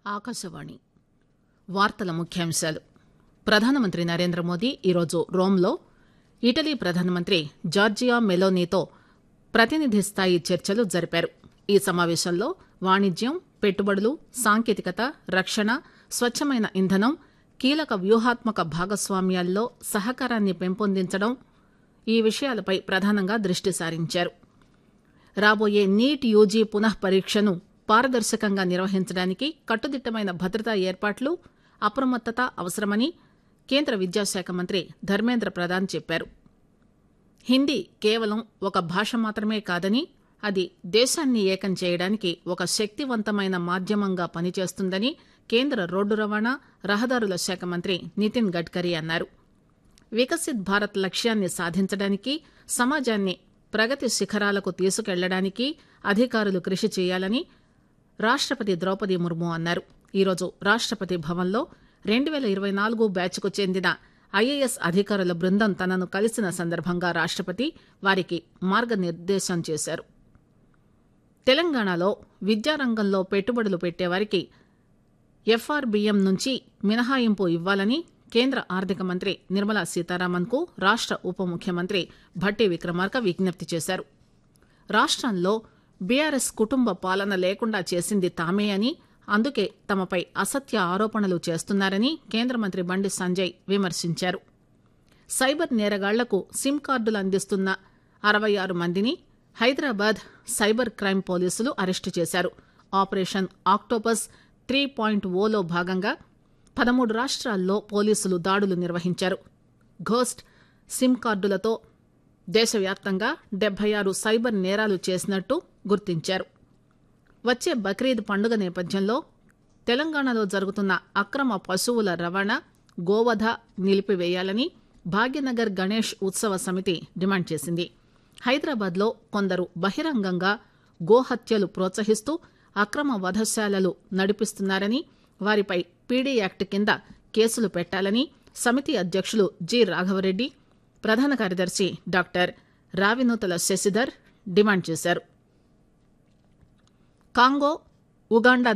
ఆకాశవాణి వార్తల ముఖ్యాంశాలు ప్రధానమంత్రి నరేంద్ర మోదీ ఈరోజు రోమ్లో ఇటలీ ప్రధానమంత్రి జార్జియా మెలోనీతో ప్రతినిధి స్థాయి చర్చలు జరిపారు ఈ సమావేశంలో వాణిజ్యం పెట్టుబడులు సాంకేతికత రక్షణ స్వచ్చమైన ఇంధనం కీలక వ్యూహాత్మక భాగస్వామ్యాల్లో సహకారాన్ని పెంపొందించడం ఈ విషయాలపై ప్రధానంగా దృష్టి సారించారు రాబోయే నీట్ యూజీ పునః పరీక్షను పారదర్శకంగా నిర్వహించడానికి కట్టుదిట్టమైన భద్రతా ఏర్పాట్లు అప్రమత్తత అవసరమని కేంద్ర విద్యాశాఖ మంత్రి ధర్మేంద్ర ప్రధాన్ చెప్పారు హిందీ కేవలం ఒక భాష మాత్రమే కాదని అది దేశాన్ని ఏకం చేయడానికి ఒక శక్తివంతమైన మాధ్యమంగా పనిచేస్తుందని కేంద్ర రోడ్డు రవాణా రహదారుల శాఖ మంత్రి నితిన్ గడ్కరీ అన్నారు వికసిత్ భారత్ లక్ష్యాన్ని సాధించడానికి సమాజాన్ని ప్రగతి శిఖరాలకు తీసుకెళ్లడానికి అధికారులు కృషి చేయాలని రాష్టపతి ద్రౌపది ముర్ము అన్నారు ఈరోజు రాష్టపతి భవన్లో రెండు పేల ఇరవై నాలుగు బ్యాచ్కు చెందిన ఐఏఎస్ అధికారుల బృందం తనను కలిసిన సందర్భంగా రాష్టపతి వారికి మార్గనిర్దేశం చేశారు తెలంగాణలో విద్యారంగంలో పెట్టుబడులు పెట్టేవారికి ఎఫ్ఆర్బీఎం నుంచి మినహాయింపు ఇవ్వాలని కేంద్ర ఆర్థిక మంత్రి నిర్మలా సీతారామన్ కు రాష్ట ఉప ముఖ్యమంత్రి భట్టి విక్రమార్క విజ్ఞప్తి చేశారు రాష్టంలో బీఆర్ఎస్ కుటుంబ పాలన లేకుండా చేసింది తామే అని అందుకే తమపై అసత్య ఆరోపణలు చేస్తున్నారని కేంద్ర మంత్రి బండి సంజయ్ విమర్శించారు సైబర్ నేరగాళ్లకు సిమ్ కార్డులు అందిస్తున్న అరవై ఆరు మందిని హైదరాబాద్ సైబర్ క్రైమ్ పోలీసులు అరెస్టు చేశారు ఆపరేషన్ ఆక్టోపస్ త్రీ పాయింట్ ఓలో భాగంగా పదమూడు రాష్ట్రాల్లో పోలీసులు దాడులు నిర్వహించారు ఘోస్ట్ సిమ్ కార్డులతో దేశవ్యాప్తంగా డెబ్బై ఆరు సైబర్ నేరాలు చేసినట్టు గుర్తించారు వచ్చే బక్రీద్ పండుగ నేపథ్యంలో తెలంగాణలో జరుగుతున్న అక్రమ పశువుల రవాణా గోవధ నిలిపివేయాలని భాగ్యనగర్ గణేష్ ఉత్సవ సమితి డిమాండ్ చేసింది హైదరాబాద్లో కొందరు బహిరంగంగా గోహత్యలు ప్రోత్సహిస్తూ అక్రమ వధశాలలు నడిపిస్తున్నారని వారిపై పీడీ యాక్ట్ కింద కేసులు పెట్టాలని సమితి అధ్యక్షులు జి రాఘవరెడ్డి ప్రధాన కార్యదర్శి డాక్టర్ రావినూతల శశిధర్ డిమాండ్ చేశారు కాంగో ఉగాండా